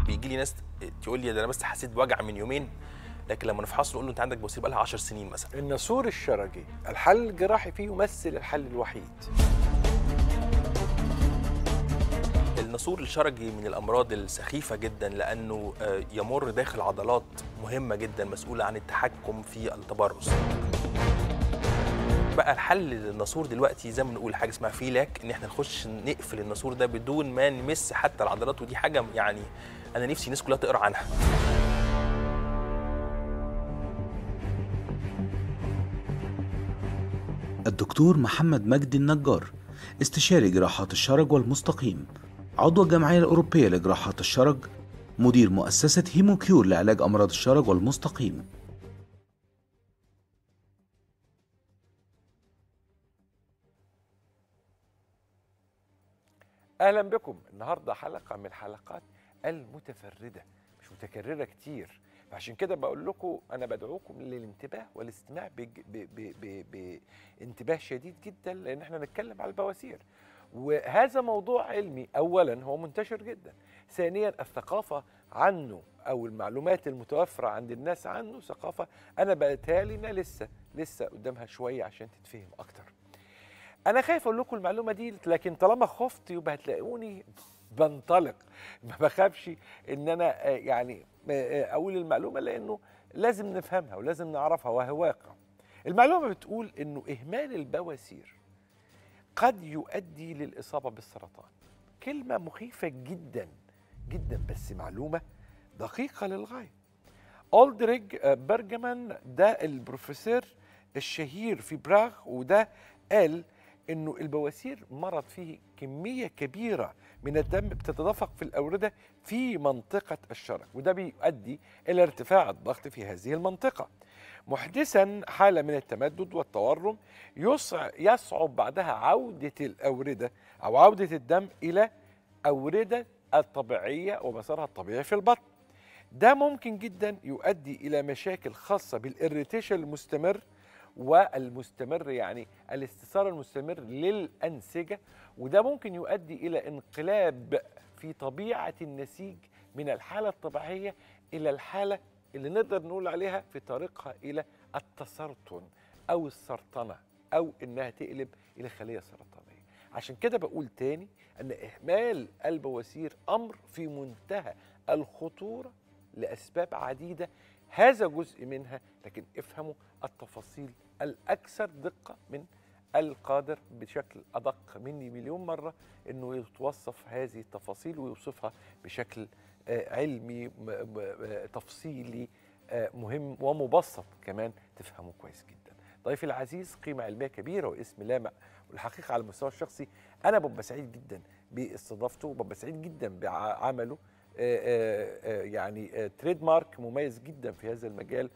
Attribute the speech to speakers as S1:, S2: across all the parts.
S1: بيجي لي ناس تقول لي ده انا بس حسيت بوجع من يومين لكن لما نفحصه نقول له انت عندك بواسير بقالها 10 سنين مثلا
S2: النسور الشرجي الحل الجراحي فيه يمثل الحل الوحيد
S1: النسور الشرجي من الامراض السخيفه جدا لانه آه، يمر داخل عضلات مهمه جدا مسؤوله عن التحكم في التبرز بقى الحل للناسور دلوقتي زي ما بنقول حاجه اسمها فيلاك ان احنا نخش نقفل الناسور ده بدون ما نمس حتى العضلات ودي حاجه يعني انا نفسي الناس كلها تقرا عنها
S3: الدكتور محمد مجدي النجار استشاري جراحات الشرج والمستقيم عضو الجمعية الأوروبية لجراحات الشرج مدير مؤسسة هيموكيور لعلاج أمراض الشرج والمستقيم
S2: اهلا بكم النهارده حلقه من الحلقات المتفرده مش متكرره كتير فعشان كده بقول لكم انا بدعوكم للانتباه والاستماع بج- ب- ب- ب- بانتباه شديد جدا لان احنا نتكلم على البواسير وهذا موضوع علمي اولا هو منتشر جدا ثانيا الثقافه عنه او المعلومات المتوفره عند الناس عنه ثقافه انا بقتها لنا لسه لسه قدامها شويه عشان تتفهم اكتر انا خايف اقول لكم المعلومه دي لكن طالما خفت يبقى هتلاقوني بنطلق ما بخافش ان انا آه، يعني آه، آه، اقول المعلومه لانه لازم نفهمها ولازم نعرفها وهو واقع المعلومه بتقول انه اهمال البواسير قد يؤدي للاصابه بالسرطان كلمه مخيفه جدا جدا بس معلومه دقيقه للغايه أولدريج آه، برجمان ده البروفيسور الشهير في براغ وده قال انه البواسير مرض فيه كميه كبيره من الدم بتتدفق في الاورده في منطقه الشرج وده بيؤدي الى ارتفاع الضغط في هذه المنطقه محدثا حاله من التمدد والتورم يصع يصعب بعدها عوده الاورده او عوده الدم الى اورده الطبيعيه ومسارها الطبيعي في البطن ده ممكن جدا يؤدي الى مشاكل خاصه بالاريتيشن المستمر والمستمر يعني الاستثار المستمر للانسجه وده ممكن يؤدي الى انقلاب في طبيعه النسيج من الحاله الطبيعيه الى الحاله اللي نقدر نقول عليها في طريقها الى التسرطن او السرطنه او انها تقلب الى خليه سرطانيه عشان كده بقول تاني ان اهمال البواسير امر في منتهى الخطوره لاسباب عديده هذا جزء منها لكن افهموا التفاصيل الاكثر دقه من القادر بشكل ادق مني مليون مره انه يتوصف هذه التفاصيل ويوصفها بشكل آه، علمي م- م- آه، تفصيلي آه، مهم ومبسط كمان تفهمه كويس جدا ضيفي العزيز قيمة علمية كبيرة واسم لامع والحقيقة على المستوى الشخصي أنا ببقى سعيد جدا باستضافته وببقى سعيد جدا بعمله آه، آه، آه، يعني تريد مارك مميز جدا في هذا المجال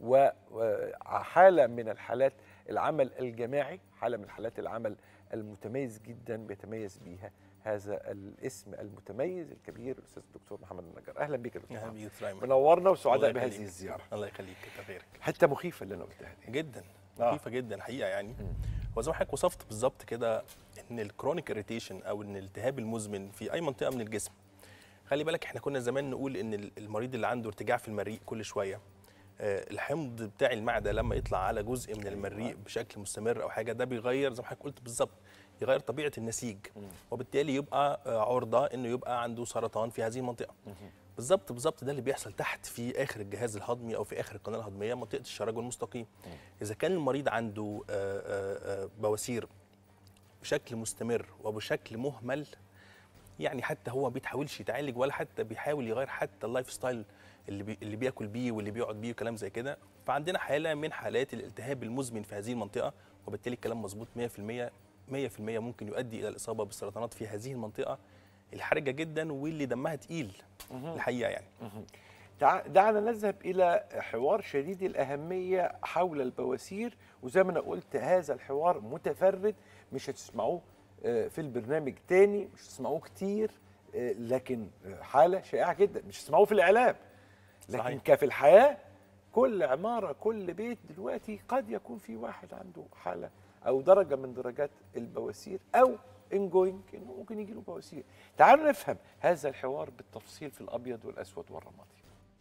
S2: وحالة من الحالات العمل الجماعي حالة من حالات العمل المتميز جدا بيتميز بيها هذا الاسم المتميز الكبير الاستاذ الدكتور محمد النجار اهلا بك يا دكتور
S1: اهلا
S2: محمد.
S1: بيك دكتور ايمن
S2: منورنا وسعداء
S1: الله
S2: بهذه
S1: يخليك.
S2: الزياره
S1: الله يخليك كتر خيرك
S2: حتى مخيفه اللي انا قلتها دي
S1: جدا
S2: آه.
S1: مخيفه جدا حقيقه يعني هو زي ما حضرتك وصفت بالظبط كده ان الكرونيك اريتيشن او ان الالتهاب المزمن في اي منطقه من الجسم خلي بالك احنا كنا زمان نقول ان ال- المريض اللي عنده ارتجاع في المريء كل شويه آه، الحمض بتاع المعده لما يطلع على جزء من المريء بشكل مستمر او حاجه ده بيغير زي ما حضرتك قلت بالظبط يغير طبيعه النسيج وبالتالي يبقى آه، عرضه انه يبقى عنده سرطان في هذه المنطقه بالظبط بالظبط ده اللي بيحصل تحت في اخر الجهاز الهضمي او في اخر القناه الهضميه منطقه الشرج والمستقيم اذا كان المريض عنده آه، آه، آه، بواسير بشكل مستمر وبشكل مهمل يعني حتى هو ما بيتحاولش يتعالج ولا حتى بيحاول يغير حتى اللايف ستايل اللي بي اللي بياكل بيه واللي بيقعد بيه وكلام زي كده فعندنا حاله من حالات الالتهاب المزمن في هذه المنطقه وبالتالي الكلام مظبوط 100% 100% ممكن يؤدي الى الاصابه بالسرطانات في هذه المنطقه الحرجه جدا واللي دمها تقيل الحقيقه يعني
S2: تع- دعنا نذهب الى حوار شديد الاهميه حول البواسير وزي ما انا قلت هذا الحوار متفرد مش هتسمعوه آه، في البرنامج تاني مش هتسمعوه كتير آه، لكن آه، حاله شائعه جدا مش هتسمعوه في الاعلام لكن
S1: صحيح.
S2: كفي الحياه كل عماره كل بيت دلوقتي قد يكون في واحد عنده حاله او درجه من درجات البواسير او انجوينج انه ممكن يجي له بواسير تعالوا نفهم هذا الحوار بالتفصيل في الابيض والاسود والرمادي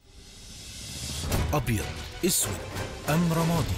S4: أبيض أسود أم رمادي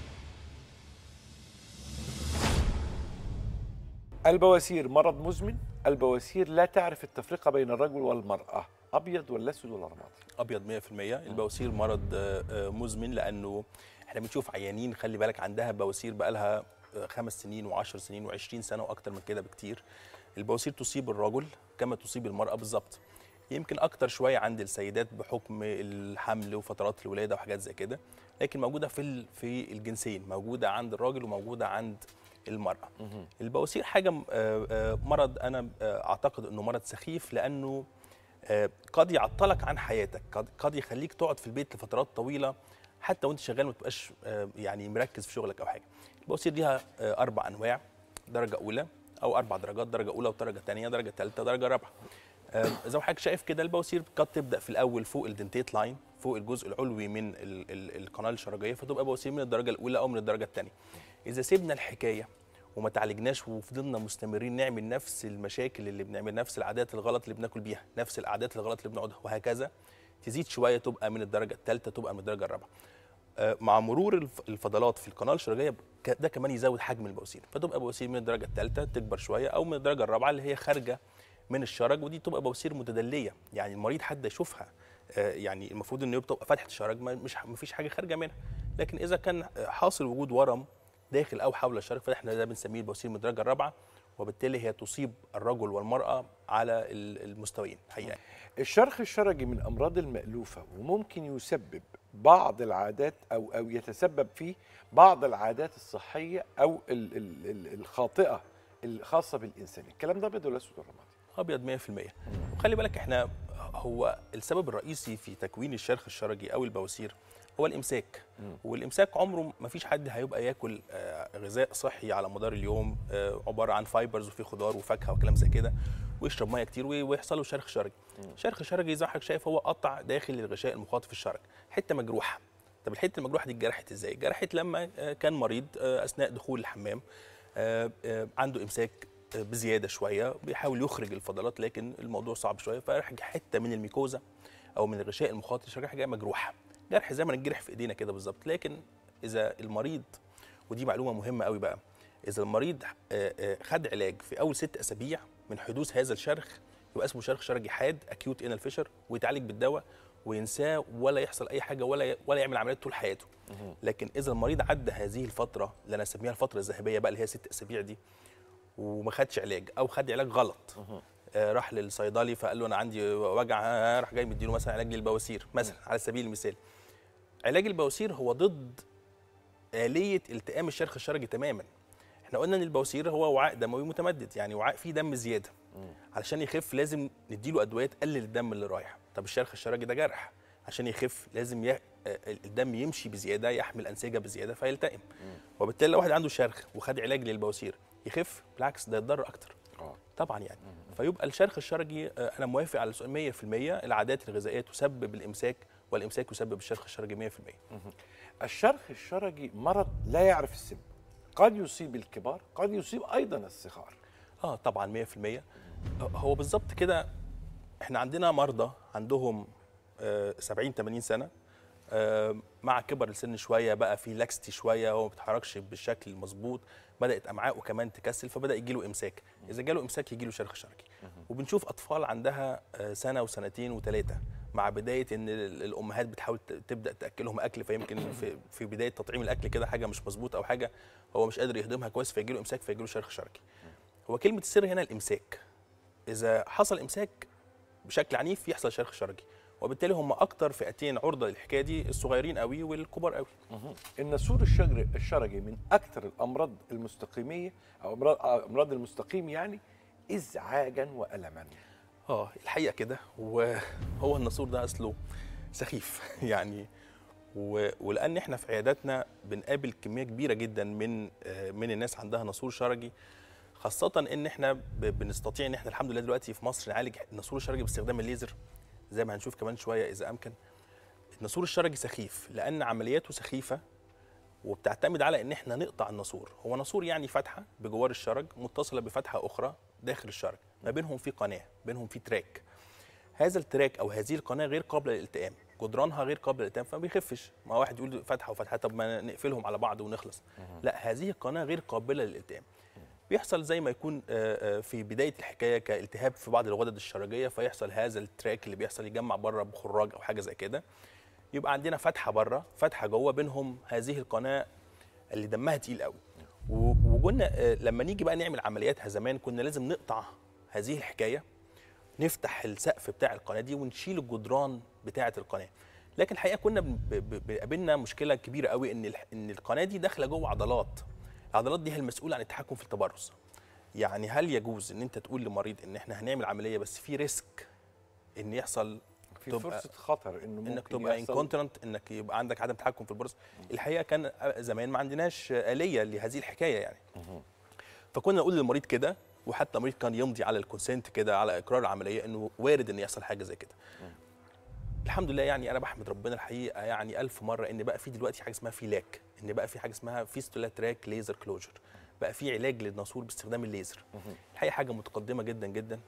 S2: البواسير مرض مزمن البواسير لا تعرف التفرقه بين الرجل والمراه ابيض ولا اسود ولا رمادي
S1: ابيض 100% البواسير مرض آه، آه، مزمن لانه احنا بنشوف عيانين خلي بالك عندها بواسير بقى لها خمس سنين و10 سنين و20 سنه واكتر من كده بكتير البواسير تصيب الرجل كما تصيب المراه بالظبط يمكن اكتر شويه عند السيدات بحكم الحمل وفترات الولاده وحاجات زي كده لكن موجوده في ال- في الجنسين موجوده عند الراجل وموجوده عند المراه البواسير حاجه م- آه، آه، مرض انا آه، اعتقد انه مرض سخيف لانه آه، قد يعطلك عن حياتك قد, قد يخليك تقعد في البيت لفترات طويله حتى وانت شغال ما تبقاش آه، يعني مركز في شغلك او حاجه البواسير ليها آه، اربع انواع درجه اولى او اربع درجات درجه اولى ودرجه ثانيه درجه ثالثه درجه رابعه آه، زي ما حضرتك شايف كده البواسير قد تبدا في الاول فوق الدنتيت لاين فوق الجزء العلوي من ال- ال- القناه الشرجيه فتبقى بواسير من الدرجه الاولى او من الدرجه الثانيه اذا سيبنا الحكايه وما تعالجناش وفضلنا مستمرين نعمل نفس المشاكل اللي بنعمل نفس العادات الغلط اللي بناكل بيها نفس العادات الغلط اللي بنقعدها وهكذا تزيد شويه تبقى من الدرجه الثالثه تبقى من الدرجه الرابعه آه، مع مرور الف- الفضلات في القناه الشرجيه ك- ده كمان يزود حجم البواسير فتبقى بواسير من الدرجه الثالثه تكبر شويه او من الدرجه الرابعه اللي هي خارجه من الشرج ودي تبقى بواسير متدليه يعني المريض حد يشوفها آه، يعني المفروض انه تبقى فتحه الشرج ما مش ما فيش حاجه خارجه منها لكن اذا كان حاصل وجود ورم داخل او حول الشرج فاحنا ده بنسميه البواسير من الدرجه الرابعه وبالتالي هي تصيب الرجل والمراه على ال- المستويين حقيقه
S2: الشرخ الشرجي من امراض المالوفه وممكن يسبب بعض العادات او او يتسبب فيه بعض العادات الصحيه او ال ال ال الخاطئه الخاصه بالانسان الكلام ده ابيض ولا اسود ولا رمادي
S1: ابيض 100% وخلي بالك احنا هو السبب الرئيسي في تكوين الشرخ الشرجي او البواسير هو الامساك والامساك عمره ما فيش حد هيبقى ياكل آه، غذاء صحي على مدار اليوم آه، عباره عن فايبرز وفيه خضار وفاكهه وكلام زي كده ويشرب ميه كتير وي- ويحصل له شرخ شرجي شرخ شرجي زي ما حضرتك شايف هو قطع داخل الغشاء المخاطي في الشرج حته مجروحه طب الحته المجروحه دي اتجرحت ازاي اتجرحت لما آه، كان مريض آه، اثناء دخول الحمام آه، آه، عنده امساك آه، بزياده شويه بيحاول يخرج الفضلات لكن الموضوع صعب شويه فراح حته من الميكوزا او من الغشاء المخاطي الشرجي جايه مجروحه جرح زي ما نجرح في ايدينا كده بالظبط لكن اذا المريض ودي معلومه مهمه قوي بقى اذا المريض آه، آه، خد علاج في اول ست اسابيع من حدوث هذا الشرخ يبقى اسمه شرخ شرجي حاد اكيوت انال فيشر ويتعالج بالدواء وينساه ولا يحصل اي حاجه ولا ولا يعمل عمليات طول حياته لكن اذا المريض عدى هذه الفتره اللي انا اسميها الفتره الذهبيه بقى اللي هي ست اسابيع دي وما خدش علاج او خد علاج غلط آه راح للصيدلي فقال له انا عندي وجع آه، راح جاي مديله مثلا علاج للبواسير مثلا على سبيل المثال علاج البواسير هو ضد آلية التئام الشرخ الشرجي تماما احنا قلنا ان البواسير هو وعاء دموي متمدد يعني وعاء فيه دم زياده علشان يخف لازم نديله ادويه تقلل الدم اللي رايح طب الشرخ الشرجي ده جرح عشان يخف لازم ي... آه، الدم يمشي بزياده يحمل انسجه بزياده فيلتئم وبالتالي لو واحد عنده شرخ وخد علاج للبواسير يخف بالعكس ده يتضرر اكتر
S2: اه
S1: طبعا يعني فيبقى الشرخ الشرجي آه، انا موافق على السؤال 100% العادات الغذائيه تسبب الامساك والامساك يسبب الشرخ الشرجي 100%
S2: الشرخ الشرجي مرض لا يعرف السن قد يصيب الكبار قد يصيب ايضا الصغار
S1: اه طبعا 100% هو بالظبط كده احنا عندنا مرضى عندهم آه 70 80 سنه آه مع كبر السن شويه بقى في لاكستي شويه هو ما بيتحركش بالشكل المظبوط بدات امعائه كمان تكسل فبدا يجي له امساك اذا جاله امساك يجي له شرخ شرجي وبنشوف اطفال عندها آه سنه وسنتين وثلاثه مع بدايه ان ال- الامهات بتحاول ت- تبدا تاكلهم اكل فيمكن في, في بدايه تطعيم الاكل كده حاجه مش مظبوط او حاجه هو مش قادر يهضمها كويس فيجي له امساك فيجي له شرخ شرجي هو كلمه السر هنا الامساك اذا حصل امساك بشكل عنيف يحصل شرخ شرجي وبالتالي هم اكتر فئتين عرضه للحكايه دي الصغيرين قوي والكبار قوي
S2: النسور الشجر الشرجي من اكثر الامراض المستقيميه او امراض امراض المستقيم يعني ازعاجا والما
S1: اه الحقيقه كده وهو الناسور ده اصله سخيف يعني و... ولان احنا في عياداتنا بنقابل كميه كبيره جدا من آه، من الناس عندها ناسور شرجي خاصه ان احنا ب... بنستطيع ان احنا الحمد لله دلوقتي في مصر نعالج الناسور الشرجي باستخدام الليزر زي ما هنشوف كمان شويه اذا امكن الناسور الشرجي سخيف لان عملياته سخيفه وبتعتمد على ان احنا نقطع الناسور هو ناسور يعني فتحه بجوار الشرج متصله بفتحه اخرى داخل الشرج ما بينهم في قناه بينهم في تراك هذا التراك او هذه القناه غير قابله للالتئام جدرانها غير قابله للالتئام فما بيخفش ما واحد يقول فتحه وفتحه طب ما نقفلهم على بعض ونخلص لا هذه القناه غير قابله للالتئام بيحصل زي ما يكون آه، آه، في بدايه الحكايه كالتهاب في بعض الغدد الشرجيه فيحصل هذا التراك اللي بيحصل يجمع بره بخراج او حاجه زي كده يبقى عندنا فتحه بره فتحه جوه بينهم هذه القناه اللي دمها تقيل قوي و- وقلنا آه، لما نيجي بقى نعمل عملياتها زمان كنا لازم نقطع هذه الحكايه نفتح السقف بتاع القناه دي ونشيل الجدران بتاعه القناه لكن الحقيقه كنا بن- ب- ب- بيقابلنا مشكله كبيره قوي ان الح- ان القناه دي داخله جوه عضلات العضلات دي هي المسؤوله عن التحكم في التبرز يعني هل يجوز ان انت تقول لمريض ان احنا هنعمل عمليه بس في ريسك ان يحصل
S2: في
S1: تبقى-
S2: فرصه خطر انه ممكن
S1: انك تبقى
S2: يحصل
S1: انكونتنت انك يبقى عندك عدم تحكم في البرص الحقيقه كان زمان ما عندناش اليه لهذه الحكايه يعني فكنا نقول للمريض كده وحتى المريض كان يمضي على الكونسنت كده على اقرار العمليه انه وارد ان يحصل حاجه زي كده الحمد لله يعني انا بحمد ربنا الحقيقه يعني ألف مره ان بقى في دلوقتي حاجه اسمها فيلاك ان بقى في حاجه اسمها فيستولا تراك ليزر كلوجر بقى في علاج للناسور باستخدام الليزر الحقيقه حاجه متقدمه جدا جدا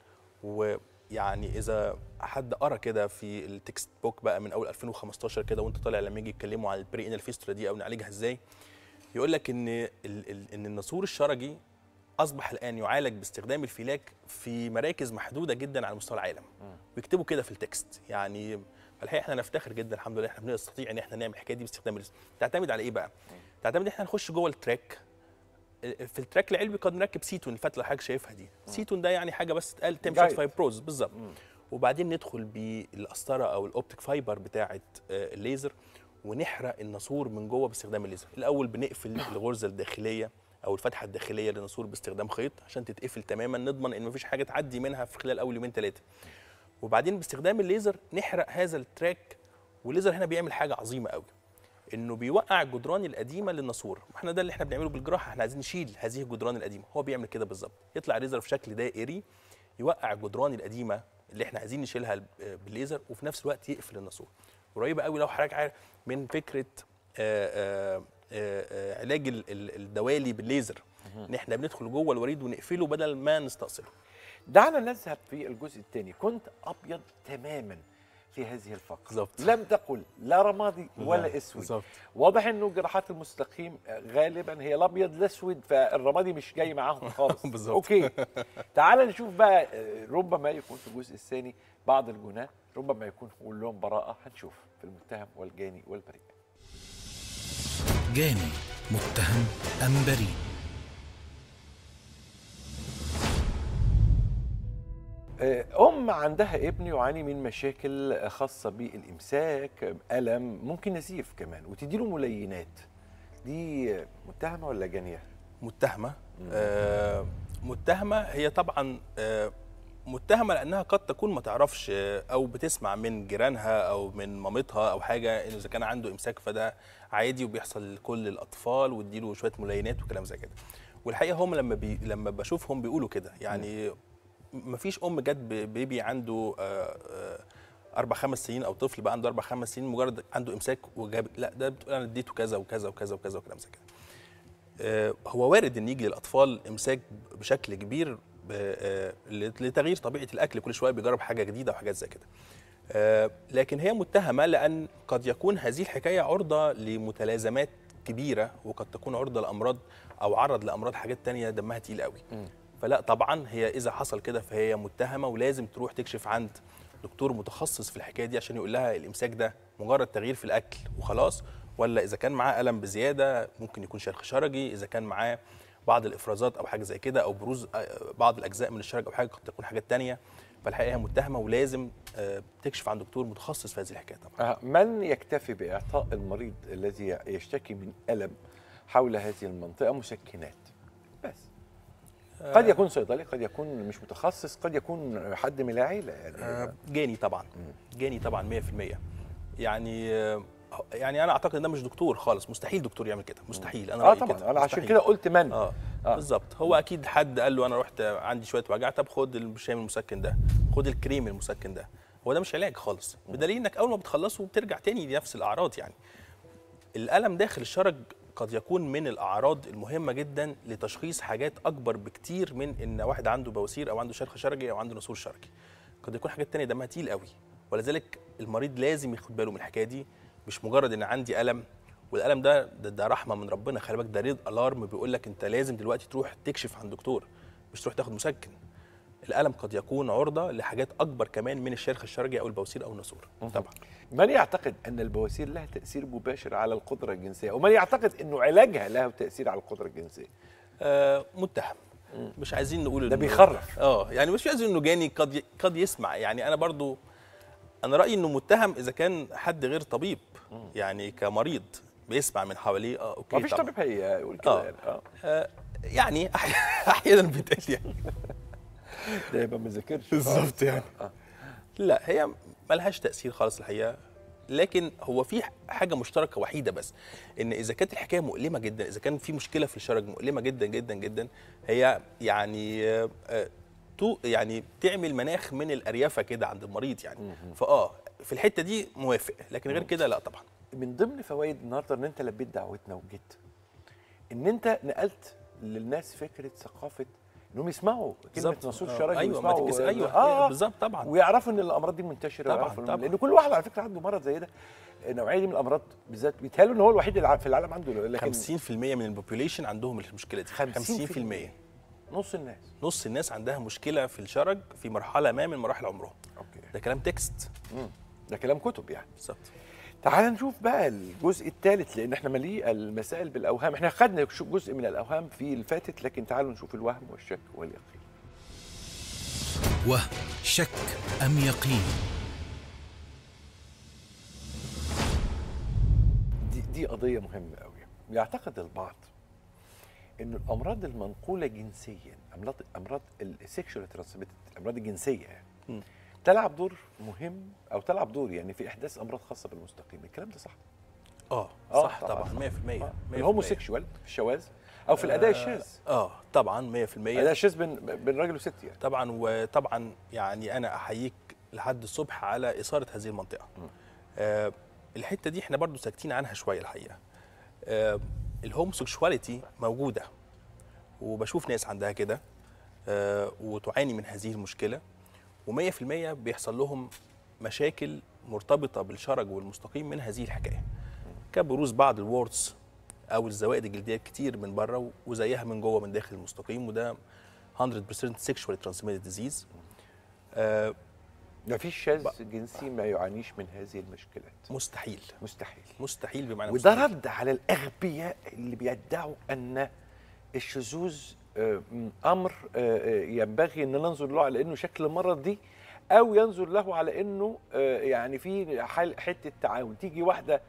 S1: ويعني اذا حد قرا كده في التكست بوك بقى من اول 2015 كده وانت طالع لما يجي يتكلموا عن البري انال فيستولا دي او نعالجها ازاي يقول لك ان ال- ال- ان الناسور الشرجي اصبح الان يعالج باستخدام الفيلاك في مراكز محدوده جدا على مستوى العالم بيكتبوا كده في التكست يعني الحقيقه احنا نفتخر جدا الحمد لله احنا بنستطيع ان احنا نعمل الحكايه دي باستخدام الليزر تعتمد على ايه بقى تعتمد ان احنا نخش جوه التراك في التراك العلوي قد نركب سيتون الفتله اللي حضرتك شايفها دي سيتون ده يعني حاجه بس تقال تمشي
S2: جايد.
S1: فايبروز بالظبط وبعدين ندخل بالقسطره او الاوبتيك فايبر بتاعه آه، الليزر ونحرق الناسور من جوه باستخدام الليزر الاول بنقفل الغرزه الداخليه او الفتحه الداخليه للناسور باستخدام خيط عشان تتقفل تماما نضمن ان مفيش حاجه تعدي منها في خلال اول يومين ثلاثه وبعدين باستخدام الليزر نحرق هذا التراك والليزر هنا بيعمل حاجه عظيمه قوي انه بيوقع الجدران القديمه للناسور احنا ده اللي احنا بنعمله بالجراحه احنا عايزين نشيل هذه الجدران القديمه هو بيعمل كده بالظبط يطلع الليزر في شكل دائري يوقع الجدران القديمه اللي احنا عايزين نشيلها ب- بالليزر وفي نفس الوقت يقفل الناسور قريبه قوي لو حضرتك عارف من فكره آآ آآ آآ علاج ال- ال- الدوالي بالليزر ان احنا بندخل جوه الوريد ونقفله بدل ما نستأصله
S2: دعنا نذهب في الجزء الثاني كنت ابيض تماما في هذه الفقره
S1: بالظبط.
S2: لم تقل لا رمادي ولا
S1: لا،
S2: اسود
S1: بالظبط.
S2: واضح انه جراحات المستقيم غالبا هي الابيض الاسود فالرمادي مش جاي معاهم خالص
S1: بالظبط.
S2: اوكي تعال نشوف بقى آه، ربما يكون في الجزء الثاني بعض الجناه ربما يكون كلهم براءه هنشوف في المتهم والجاني والبريء
S4: جاني متهم أم بريء
S2: أم عندها ابن يعاني من مشاكل خاصة بالإمساك ألم ممكن نزيف كمان وتديله ملينات دي متهمة ولا جانية؟
S1: متهمه آه متهمه هي طبعا آه متهمه لانها قد تكون ما تعرفش آه، او بتسمع من جيرانها او من مامتها او حاجه انه اذا كان عنده امساك فده عادي وبيحصل لكل الاطفال واديله شويه ملينات وكلام زي كده والحقيقه هم لما بي لما بشوفهم بيقولوا كده يعني ما فيش ام جت بيبي عنده آه، آه، اربع خمس سنين او طفل بقى عنده اربع خمس سنين مجرد عنده امساك وجاب لا ده بتقول انا اديته كذا وكذا وكذا وكذا وكلام زي كده آه، هو وارد ان يجي للاطفال امساك بشكل كبير ب- آه، لتغيير طبيعه الاكل كل شويه بيجرب حاجه جديده وحاجات زي كده آه، لكن هي متهمه لان قد يكون هذه الحكايه عرضه لمتلازمات كبيره وقد تكون عرضه لامراض او عرض لامراض حاجات تانية دمها تقيل قوي فلا طبعا هي اذا حصل كده فهي متهمه ولازم تروح تكشف عند دكتور متخصص في الحكايه دي عشان يقول لها الامساك ده مجرد تغيير في الاكل وخلاص ولا اذا كان معاه الم بزياده ممكن يكون شرخ شرجي اذا كان معاه بعض الافرازات او حاجه زي كده او بروز آه، بعض الاجزاء من الشرج او حاجه قد تكون حاجات تانية فالحقيقه هي متهمه ولازم آه، تكشف عند دكتور متخصص في هذه الحكايه طبعا
S2: آه، من يكتفي بإعطاء المريض الذي يشتكي من ألم حول هذه المنطقة مسكنات بس قد يكون صيدلي قد يكون مش متخصص قد يكون حد من العيلة يعني
S1: آه، جاني طبعا جاني طبعا 100% يعني آه، يعني انا اعتقد ان ده مش دكتور خالص مستحيل دكتور يعمل كده مستحيل انا
S2: اه
S1: رأيي
S2: طبعا
S1: كده
S2: انا عشان
S1: مستحيل.
S2: كده قلت من
S1: اه,
S2: آه.
S1: آه. بالظبط هو اكيد حد قال له انا رحت عندي شويه وجع طب خد البرشام المسكن ده خد الكريم المسكن ده هو ده مش علاج خالص بدليل انك اول ما بتخلصه بترجع تاني لنفس الاعراض يعني الالم داخل الشرج قد يكون من الاعراض المهمه جدا لتشخيص حاجات اكبر بكتير من ان واحد عنده بواسير او عنده شرخ شرجي او عنده نسور شرجي قد يكون حاجات تانية دمها تقيل قوي ولذلك المريض لازم ياخد باله من الحكايه دي مش مجرد ان عندي الم والالم ده ده, ده رحمه من ربنا خلي بالك ده ريد الارم بيقول لك انت لازم دلوقتي تروح تكشف عند دكتور مش تروح تاخد مسكن الالم قد يكون عرضه لحاجات اكبر كمان من الشرخ الشرجي او البواسير او النسور طبعا
S2: من يعتقد ان البواسير لها تاثير مباشر على القدره الجنسيه ومن يعتقد انه علاجها له تاثير على القدره الجنسيه
S1: آه متهم مش عايزين نقول
S2: ده
S1: إنه-
S2: بيخرف.
S1: اه يعني مش عايزين انه جاني قد ي- قد يسمع يعني انا برضو انا رايي انه متهم اذا كان حد غير طبيب يعني كمريض بيسمع من حواليه اه اوكي
S2: ما فيش
S1: طبعاً.
S2: طبيب هيقول كده
S1: آه.
S2: يعني اه
S1: آه يعني أح- احيانا بيتقال يعني
S2: ده يبقى ما ذاكرش
S1: بالظبط يعني
S2: آه.
S1: لا هي ملهاش تاثير خالص الحقيقه لكن هو في حاجه مشتركه وحيده بس ان اذا كانت الحكايه مؤلمه جدا اذا كان في مشكله في الشرج مؤلمه جدا جدا جدا هي يعني آه، آه، تو يعني تعمل مناخ من الاريافه كده عند المريض يعني فاه في الحته دي موافق لكن غير كده لا طبعا
S2: من ضمن فوائد النهارده ان انت لبيت دعوتنا وجيت ان انت نقلت للناس فكره ثقافه انهم يسمعوا كلمه
S1: بالظبط.
S2: نصوص
S1: آه،
S2: شرعي
S1: ايوه ما
S2: ويسمعوا
S1: تتكس ايوه
S2: آه
S1: بالظبط طبعا
S2: ويعرفوا ان الامراض دي منتشره
S1: طبعاً،
S2: ويعرفوا إن-
S1: طبعاً.
S2: لان كل واحد على فكره عنده مرض زي ده النوعيه دي من الامراض بالذات بيتهيألوا ان هو الوحيد اللي في العالم عنده لكن
S1: 50% من البوبوليشن عندهم المشكله دي
S2: 50% نص الناس
S1: نص الناس عندها مشكله في الشرج في مرحله ما من مراحل عمرهم
S2: اوكي
S1: ده كلام تكست
S2: مم. ده كلام كتب يعني
S1: بالظبط
S2: تعال نشوف بقى الجزء الثالث لان احنا مليء المسائل بالاوهام احنا خدنا شو- جزء من الاوهام في الفاتت لكن تعالوا نشوف الوهم والشك واليقين
S4: وهم شك أم يقين
S2: دي, دي قضيه مهمه قوي يعتقد البعض ان الامراض المنقوله جنسيا امراض امراض السكشوال ترانسميتد الامراض الجنسيه يعني
S1: مم.
S2: تلعب دور مهم او تلعب دور يعني في احداث امراض خاصه بالمستقيم الكلام ده صح
S1: اه
S2: آه،
S1: صح
S2: طبعاً.
S1: طبعا 100% 100%
S2: الهوموسيكشوال في الشواذ او في الاداء الشاذ
S1: اه طبعا 100%
S2: الاداء الشاذ بين بين راجل وست يعني
S1: طبعا وطبعا يعني انا احييك لحد الصبح على اثاره هذه المنطقه آه الحته دي احنا برضو ساكتين عنها شويه الحقيقه آه الهوموسيكشواليتي موجوده وبشوف ناس عندها كده آه وتعاني من هذه المشكله و100% بيحصل لهم مشاكل مرتبطه بالشرج والمستقيم من هذه الحكايه كبروز بعض الوردز او الزوائد الجلديه كتير من بره وزيها من جوه من داخل المستقيم وده 100% sexually transmitted disease آه
S2: ما فيش شاذ جنسي ما يعانيش من هذه المشكلات
S1: مستحيل
S2: مستحيل
S1: مستحيل بمعنى
S2: وده
S1: مستحيل.
S2: رد على الاغبياء اللي بيدعوا ان الشذوذ آه، م- امر آه، آه، ينبغي ان ننظر له على انه شكل مرضي او ينظر له على انه آه، يعني في حال حته تعاون تيجي واحده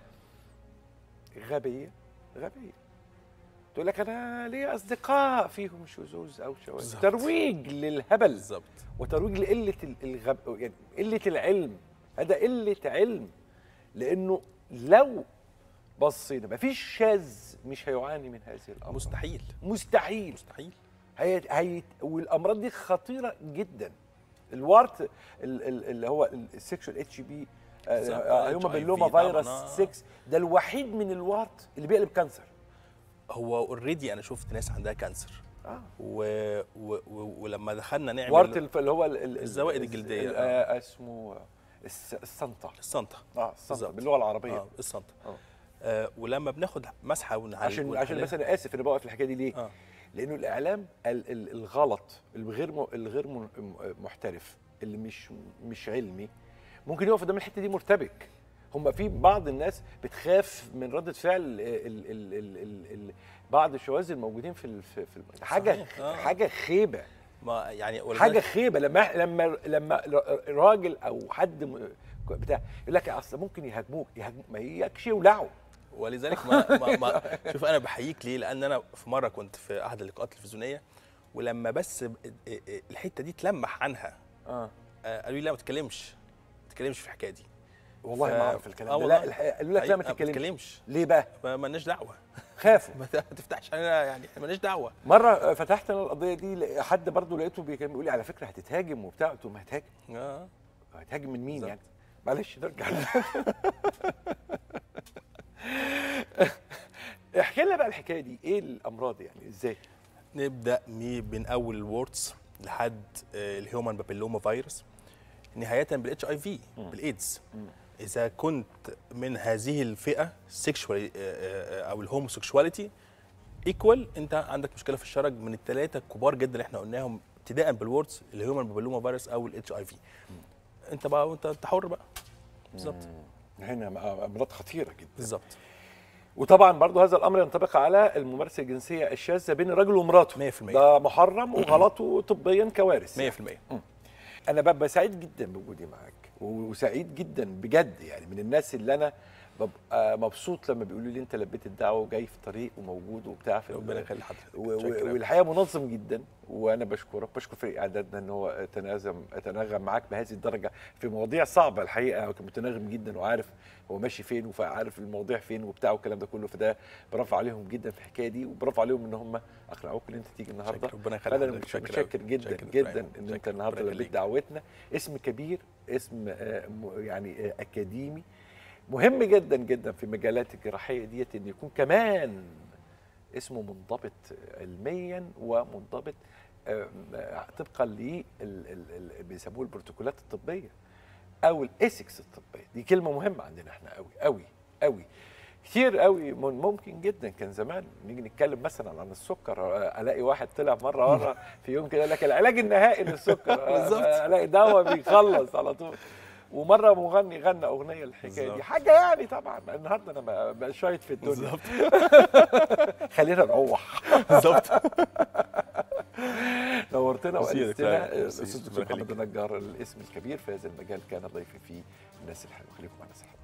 S2: غبيه غبيه تقول لك انا ليا اصدقاء فيهم شذوذ او شواذ
S1: بالظبط.
S2: ترويج للهبل
S1: بالظبط
S2: وترويج لقله ال- الغب يعني قله العلم هذا قله علم لانه لو بصينا مفيش شاذ مش هيعاني من هذه الامراض
S1: مستحيل
S2: مستحيل
S1: مستحيل
S2: هي هي والامراض دي خطيره جدا الوارت ال- ال- اللي هو السكشوال اتش بي
S1: بالظبط.
S2: هيوما
S1: HIV
S2: بيلوما
S1: طبعاً،
S2: فيروس
S1: آه.
S2: 6 ده الوحيد من الوارت اللي بيقلب كانسر
S1: هو اوريدي انا شفت ناس عندها كانسر
S2: اه
S1: و... و... و... ولما دخلنا نعمل
S2: وارت الف- اللي هو ال- ال-
S1: الزوائد
S2: ال-
S1: الجلدية،
S2: ال-
S1: آه.
S2: آه، اسمه الس- السنطه
S1: الصنطه
S2: اه الصنطه
S1: بالظبط.
S2: باللغه العربيه
S1: اه الصنطه
S2: آه.
S1: آه ولما بناخد مسحه ونعالج
S2: عشان عشان
S1: ونحلل-
S2: بس انا اسف انا بوقف الحكايه دي ليه؟
S1: اه
S2: لانه الاعلام ال- ال- الغلط الغير م- الغير م- م- محترف اللي مش مش علمي ممكن يقف قدام الحته دي مرتبك هم في بعض الناس بتخاف من رده فعل ال ال ال ال ال ال بعض الشواذ الموجودين في ال- في في- حاجه
S1: صحيح، آه.
S2: حاجه خيبه
S1: ما يعني ولذلك-
S2: حاجه خيبه لما لما لما راجل او حد م- بتاع يقول لك اصل ممكن يهاجموك يهاجموك ما يكش يولعوا
S1: ولذلك ما, ما, ما شوف انا بحييك ليه لان انا في مره كنت في احد اللقاءات التلفزيونيه ولما بس ب- الحته دي تلمح عنها
S2: اه
S1: آه، قالوا لي لا ما تتكلمش ما تتكلمش في الحكايه دي
S2: والله
S1: ف-
S2: ما اعرف الكلام
S1: آه
S2: ده
S1: والله.
S2: لا الحقيقة قالوا لك لا ما
S1: حقيقة
S2: تتكلمش
S1: تتكلمش
S2: ليه بقى؟
S1: ما مالناش دعوه
S2: خافوا
S1: ما ت- ما تفتحش علينا يعني إحنا مالناش دعوه
S2: مره فتحت انا القضيه دي لق- حد برضه لقيته بي- كان بيقول لي على فكره هتتهاجم وبتاع قلت له ما هتهاجم
S1: اه
S2: هتهاجم من مين
S1: بالظبط.
S2: يعني معلش نرجع احكي لنا بقى الحكايه دي ايه الامراض يعني ازاي
S1: نبدا مي- من اول الوردز لحد آه، الهيومن بابيلوما فيروس نهايه بالاتش اي في بالايدز اذا كنت من هذه الفئه سيكشوال او الهوموسيكشواليتي ايكوال انت عندك مشكله في الشرج من الثلاثه الكبار جدا اللي احنا قلناهم ابتداء بالوردز الهيومن بابيلوما فيروس او الاتش اي في انت بقى وانت انت حر بقى بالظبط
S2: هنا امراض خطيره جدا
S1: بالظبط
S2: وطبعا برضو هذا الامر ينطبق على الممارسه الجنسيه الشاذه بين الرجل ومراته
S1: 100%.
S2: ده محرم وغلطه طبيا كوارث
S1: 100%
S2: انا ببقى سعيد جدا بوجودي معاك وسعيد جدا بجد يعني من الناس اللي انا ببقى مبسوط لما بيقولوا لي انت لبيت الدعوه وجاي في طريق وموجود وبتاع في
S1: ربنا يخلي حضرتك
S2: و-
S1: شكراً.
S2: و- والحقيقه منظم جدا وانا بشكرك بشكر فريق اعدادنا ان هو تناغم تناغم معاك بهذه الدرجه في مواضيع صعبه الحقيقه هو كان متناغم جدا وعارف هو ماشي فين وعارف المواضيع فين وبتاع والكلام ده كله فده برافو عليهم جدا في الحكايه دي وبرافو عليهم ان هم اقنعوك ان انت تيجي النهارده
S1: شكراً. ربنا يخلي
S2: فانا
S1: حضرتك. شكراً
S2: متشكر
S1: أوي.
S2: جدا
S1: شكراً
S2: جدا
S1: إبراهيم.
S2: ان انت
S1: شكراً.
S2: النهارده
S1: ربنا
S2: لبيت
S1: يخليك.
S2: دعوتنا اسم كبير اسم آه، م- يعني آه، اكاديمي مهم جدا جدا في مجالات الجراحيه ديت ان يكون كمان اسمه منضبط علميا ومنضبط آه، آه، طبقا ل بيسموه البروتوكولات الطبيه او الايثكس الطبيه دي كلمه مهمه عندنا احنا قوي قوي قوي كتير قوي من- ممكن جدا كان زمان نيجي نتكلم مثلا عن السكر آه، الاقي واحد طلع مره مره في يوم كده يقول لك العلاج النهائي للسكر آه،
S1: بالظبط.
S2: آه، الاقي دواء بيخلص على طول ومره مغني غنى اغنيه الحكايه دي
S1: بالظبط.
S2: حاجه يعني طبعا النهارده انا بقى- بقى شايط في الدنيا
S1: بالظبط
S2: خلينا نروح
S1: بالظبط
S2: نورتنا
S1: ميرسي يا
S2: وانستنا
S1: دكتور. ميرسي.
S2: الاستاذ
S1: ربنا
S2: دكتور محمد
S1: يخليك.
S2: النجار الاسم الكبير في هذا المجال كان ضيفي فيه الناس الحلوه خليكم معنا سلام